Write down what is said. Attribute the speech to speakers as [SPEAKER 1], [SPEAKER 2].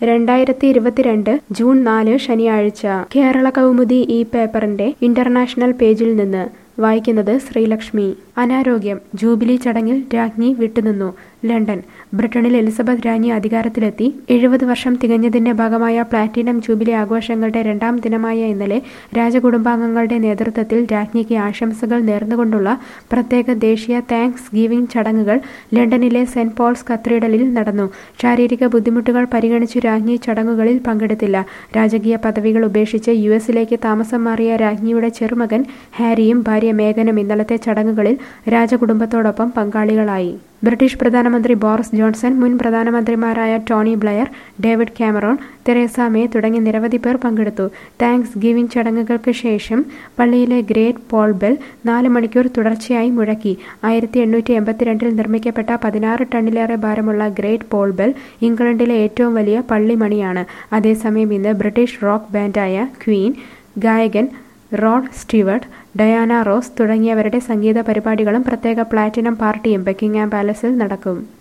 [SPEAKER 1] രണ്ടായിരത്തി ഇരുപത്തിരണ്ട് ജൂൺ നാല് ശനിയാഴ്ച കേരള കൗമുദി ഈ പേപ്പറിന്റെ ഇന്റർനാഷണൽ പേജിൽ നിന്ന് വായിക്കുന്നത് ശ്രീലക്ഷ്മി അനാരോഗ്യം ജൂബിലി ചടങ്ങിൽ രാജ്ഞി വിട്ടുനിന്നു ലണ്ടൻ ബ്രിട്ടനിൽ എലിസബത്ത് രാജ്ഞി അധികാരത്തിലെത്തി എഴുപത് വർഷം തികഞ്ഞതിന്റെ ഭാഗമായ പ്ലാറ്റിനം ജൂബിലി ആഘോഷങ്ങളുടെ രണ്ടാം ദിനമായ ഇന്നലെ രാജകുടുംബാംഗങ്ങളുടെ നേതൃത്വത്തിൽ രാജ്ഞിക്ക് ആശംസകൾ നേർന്നുകൊണ്ടുള്ള പ്രത്യേക ദേശീയ താങ്ക്സ് ഗിവിംഗ് ചടങ്ങുകൾ ലണ്ടനിലെ സെന്റ് പോൾസ് കത്തീഡ്രലിൽ നടന്നു ശാരീരിക ബുദ്ധിമുട്ടുകൾ പരിഗണിച്ച് രാജ്ഞി ചടങ്ങുകളിൽ പങ്കെടുത്തില്ല രാജകീയ പദവികൾ ഉപേക്ഷിച്ച് യു എസിലേക്ക് താമസം മാറിയ രാജ്ഞിയുടെ ചെറുമകൻ ഹാരിയും ഭാര്യ മേഗനും ഇന്നലത്തെ ചടങ്ങുകളിൽ രാജകുടുംബത്തോടൊപ്പം പങ്കാളികളായി ബ്രിട്ടീഷ് പ്രധാനമന്ത്രി ബോറിസ് ജോൺസൺ മുൻ പ്രധാനമന്ത്രിമാരായ Tony Blair David Cameron Theresa May തുടങ്ങി നിരവധി പേർ പങ്കെടുത്തു താങ്ക്സ് ഗിവിംഗ് ചടങ്ങുകൾക്ക് ശേഷം പള്ളിയിലെ ഗ്രേറ്റ് പോൾ ബെൽ നാല് മണിക്കൂർ തുടർച്ചയായി മുഴക്കി ആയിരത്തി എണ്ണൂറ്റി എൺപത്തിരണ്ടിൽ നിർമ്മിക്കപ്പെട്ട പതിനാറ് ടണ്ണിലേറെ ഭാരമുള്ള ഗ്രേറ്റ് പോൾ ബെൽ ഇംഗ്ലണ്ടിലെ ഏറ്റവും വലിയ പള്ളിമണിയാണ് അതേസമയം ഇന്ന് ബ്രിട്ടീഷ് റോക്ക് ബാൻഡായ ക്വീൻ ഗായകൻ റോഡ് സ്റ്റിവർട്ട് ഡയാന റോസ് തുടങ്ങിയവരുടെ സംഗീത പരിപാടികളും പ്രത്യേക പ്ലാറ്റിനം പാർട്ടിയും ബക്കിംഗ്ഹാം പാലസിൽ നടക്കും